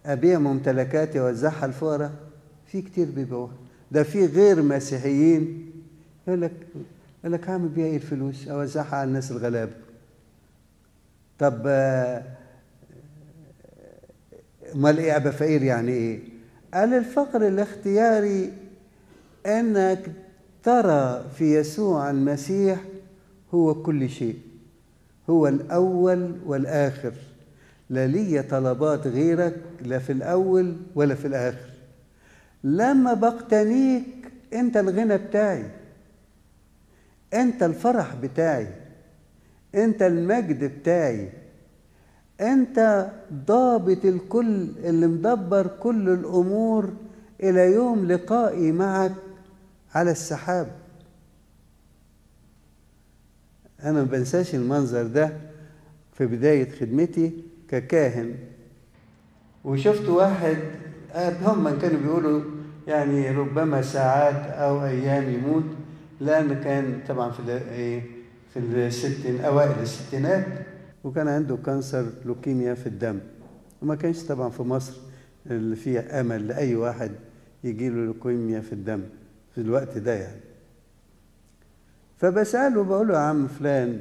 ابيع ممتلكاتي واوزعها الفقراء في كتير بيبيعوها ده في غير مسيحيين يقول لك يقول لك هعمل بيها ايه الفلوس اوزعها على الناس الغلابه طب آه، امال ايه ابقى فقير يعني ايه قال الفقر الاختياري انك ترى في يسوع المسيح هو كل شيء هو الاول والاخر لا لي طلبات غيرك لا في الاول ولا في الاخر لما بقتنيك انت الغنى بتاعي انت الفرح بتاعي انت المجد بتاعي انت ضابط الكل اللي مدبر كل الامور الى يوم لقائي معك على السحاب انا ما بنساش المنظر ده في بدايه خدمتي ككاهن وشفت واحد هم كانوا بيقولوا يعني ربما ساعات او ايام يموت لان كان طبعا في ال- ايه في الستين اوائل الستينات وكان عنده كانسر لوكيميا في الدم وما كانش طبعا في مصر اللي فيها امل لاي واحد يجي له لوكيميا في الدم في الوقت ده يعني فبساله بقول له يا عم فلان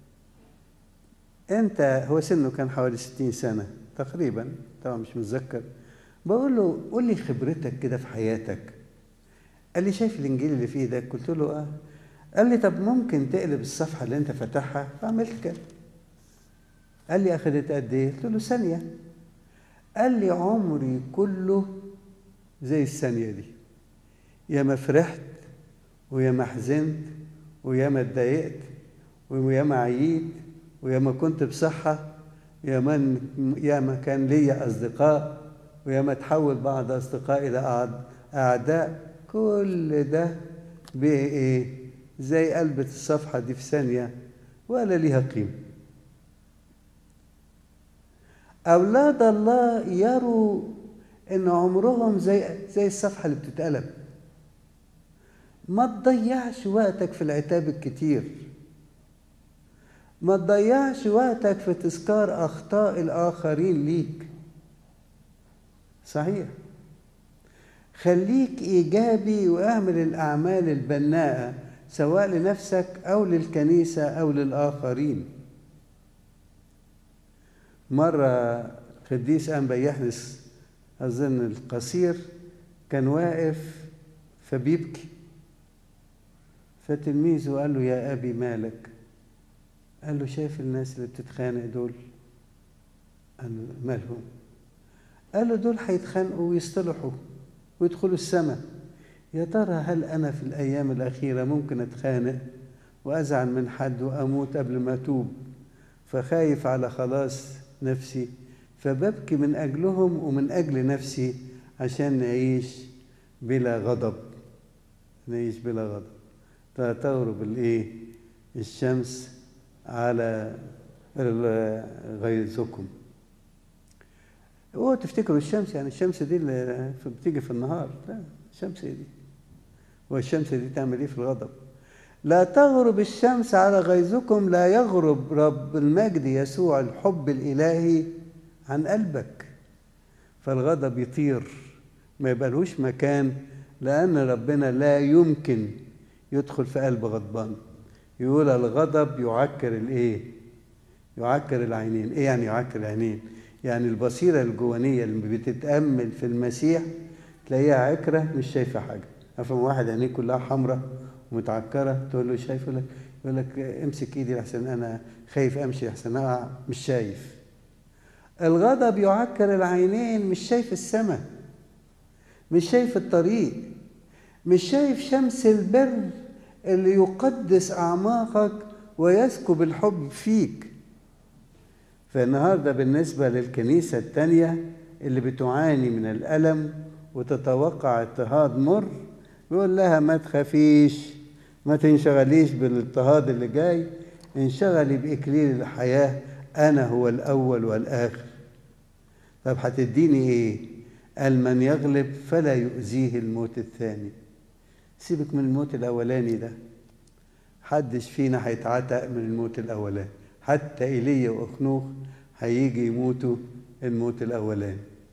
انت هو سنه كان حوالي 60 سنه تقريبا طبعا مش متذكر بقول له قول لي خبرتك كده في حياتك قال لي شايف الانجيل اللي فيه ده قلت له اه قال لي طب ممكن تقلب الصفحه اللي انت فاتحها فعملت كده قال لي اخذت قد ايه قلت له ثانيه قال لي عمري كله زي الثانيه دي يا ما فرحت ويا ما حزنت ويا ما اتضايقت ويا ما عييت ويا ما كنت بصحة يا من يا ما كان ليا أصدقاء ويا ما تحول بعض أصدقائي إلى أعد- أعداء كل ده بقى إيه زي قلبة الصفحة دي في ثانية ولا ليها قيمة أولاد الله يروا إن عمرهم زي زي الصفحة اللي بتتقلب ما تضيعش وقتك في العتاب الكتير ما تضيعش وقتك في تذكار أخطاء الآخرين ليك صحيح خليك إيجابي واعمل الأعمال البناءة سواء لنفسك أو للكنيسة أو للآخرين مرة قديس أنبا يحنس أظن القصير كان واقف فبيبكي فتلميذه قال له يا أبي مالك قال له شايف الناس اللي بتتخانق دول قال له مالهم قال له دول هيتخانقوا ويصطلحوا ويدخلوا السماء يا ترى هل أنا في الأيام الأخيرة ممكن أتخانق وأزعل من حد وأموت قبل ما أتوب فخايف على خلاص نفسي فببكي من أجلهم ومن أجل نفسي عشان نعيش بلا غضب نعيش بلا غضب فتغرب الإيه الشمس على غيظكم اوعوا تفتكروا الشمس يعني الشمس دي اللي بتيجي في النهار لا الشمس دي والشمس دي تعمل ايه في الغضب لا تغرب الشمس على غيظكم لا يغرب رب المجد يسوع الحب الالهي عن قلبك فالغضب يطير ما يبقالهوش مكان لان ربنا لا يمكن يدخل في قلب غضبان يقول الغضب يعكر الايه يعكر العينين ايه يعني يعكر العينين يعني البصيره الجوانيه اللي بتتامل في المسيح تلاقيها عكره مش شايفه حاجه افهم واحد عينيه كلها حمراء ومتعكره تقول له شايف يقول لك يقول لك امسك ايدي لحسن انا خايف امشي لحسن اقع مش شايف الغضب يعكر العينين مش شايف السماء مش شايف الطريق مش شايف شمس البر اللي يقدس اعماقك ويسكب الحب فيك فالنهارده بالنسبه للكنيسه الثانيه اللي بتعاني من الالم وتتوقع اضطهاد مر بيقول لها ما تخافيش ما تنشغليش بالاضطهاد اللي جاي انشغلي باكليل الحياه انا هو الاول والاخر طب هتديني ايه قال من يغلب فلا يؤذيه الموت الثاني سيبك من الموت الاولاني ده حدش فينا هيتعتق من الموت الاولاني حتى ايليا واخنوخ هيجي يموتوا الموت الاولاني